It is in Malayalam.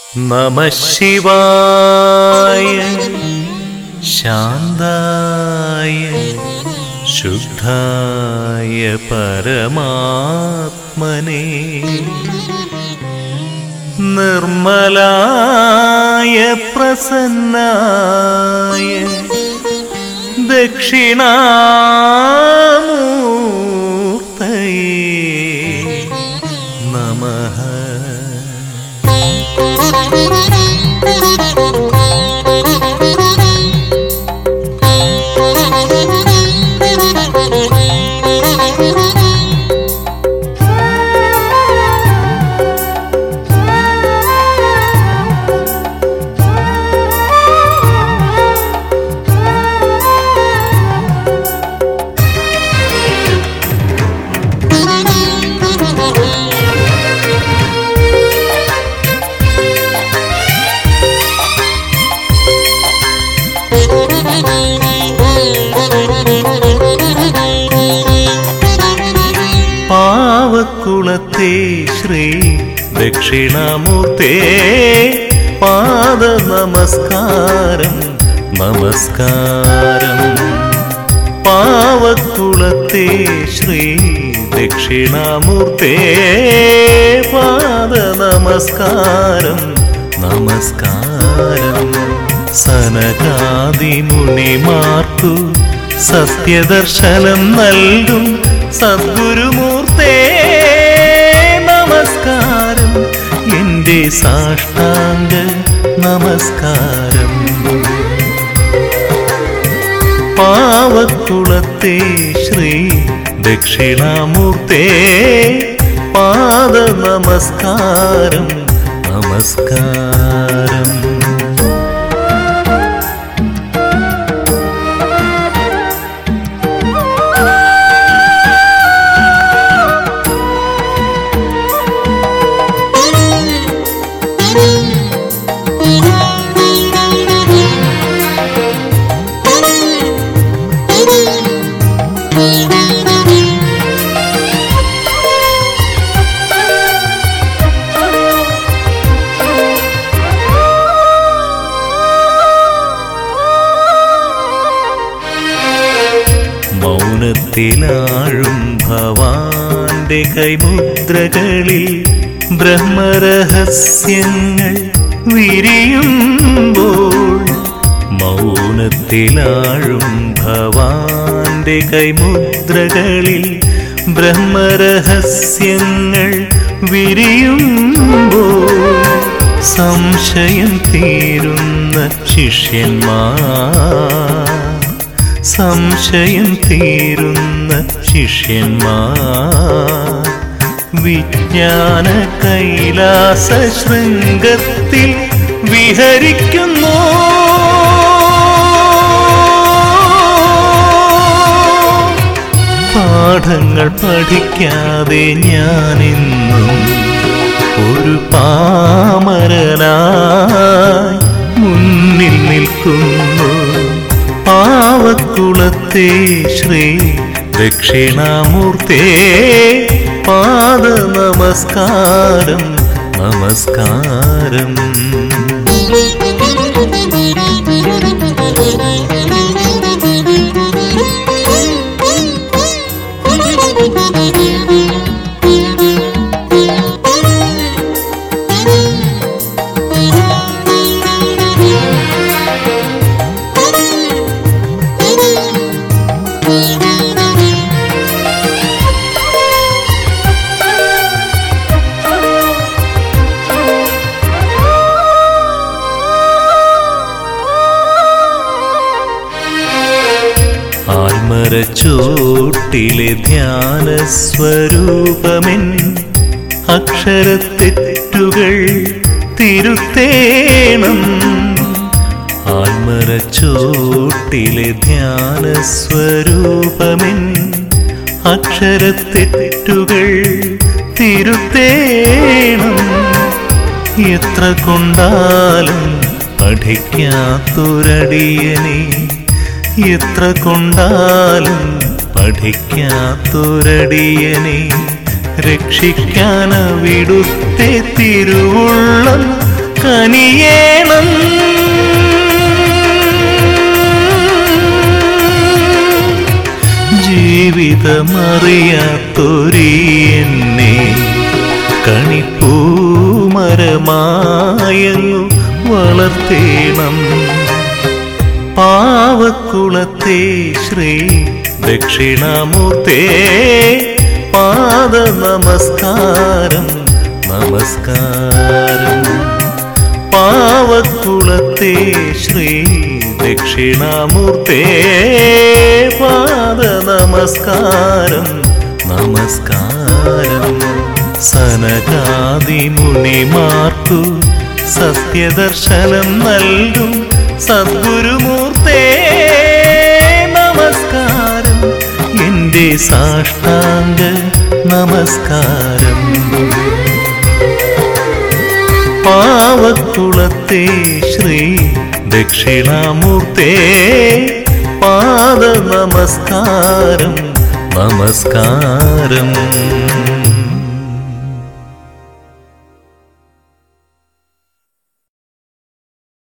നമ ശിവായ ശാന്തായ ശുദ്ധായ പരമാത്മനെ നിർമ്മലായ പ്രസന്നായ ദക്ഷിണാമൂർത്തയേ നമഃ പാവക്കുളത്തെ ശ്രീ ദക്ഷിണാമൂർത്തേ പാദ നമസ്കാരം നമസ്കാരം പാവക്കുളത്തെ ശ്രീ ദക്ഷിണാമൂർത്തേ പാദ നമസ്കാരം നമസ്കാരം സനകാദി മുനിമാർക്കു സത്യദർശനം നൽകും സദ്ഗുരുമൂർത്തേ നമസ്കാരം എൻ്റെ സാഷ്ടാംഗ നമസ്കാരം പാവക്കുളത്തെ ശ്രീ ദക്ഷിണാമൂർത്തേ പാദ നമസ്കാരം നമസ്കാരം മൗനത്തിലാഴും ഭവാന്റെ കൈമുദ്രകളിൽ ബ്രഹ്മരഹസ്യങ്ങൾ വിരിയുമ്പോൾ മൗനത്തിലാഴും ഭവാന്റെ കൈമുദ്രകളിൽ ബ്രഹ്മരഹസ്യങ്ങൾ വിരിയുമ്പോൾ സംശയം തീരുന്ന ശിഷ്യന്മാർ സംശയം തീരുന്ന ശിഷ്യന്മാർ വിജ്ഞാന കൈലാസ ശൃംഗത്തിൽ വിഹരിക്കുന്നു പാഠങ്ങൾ പഠിക്കാതെ ഞാനിന്നും ഒരു പാമരനായി മുന്നിൽ നിൽക്കുന്നു പാവക്കുളത്തെ ശ്രീ ദക്ഷിണാമൂർത്തേ പാദ നമസ്കാരം നമസ്കാരം ആൽമരച്ചോട്ടിലെ ധ്യാന സ്വരൂപമെൻ അക്ഷരത്തെറ്റുകൾ തിരുത്തേണം ആൽമരച്ചോട്ടിലെ ധ്യാന സ്വരൂപമെൻ അക്ഷരത്തെറ്റുകൾ തിരുത്തേണം എത്ര കൊണ്ടാലും പഠിക്കാത്തൊരടിയനെ എത്ര കൊണ്ടാലും പഠിക്കാത്തൊരടിയനെ രക്ഷിക്കാനവിടുത്തെ തിരുവുള്ളം കനിയേണം ജീവിതമറിയാത്തൊരീ എന്നെ കണിപ്പൂമരമായങ്ങു വളർത്തേണം പാവക്കുളത്തെ ശ്രീ ദക്ഷിണാമൂർത്തേ പാദ നമസ്കാരം നമസ്കാരം പാവക്കുളത്തെ ശ്രീ ദക്ഷിണാമൂർത്തേ പാദ നമസ്കാരം നമസ്കാരം സനകാദി മുനിമാർക്കു സത്യദർശനം നൽകും സദ്ഗുരുമൂർത്തേ നമസ്കാരം എൻ്റെ സാഷ്ടാംഗ നമസ്കാരം പാവക്കുളത്തെ ശ്രീ ദക്ഷിണാമൂർത്തേ പാദ നമസ്കാരം നമസ്കാരം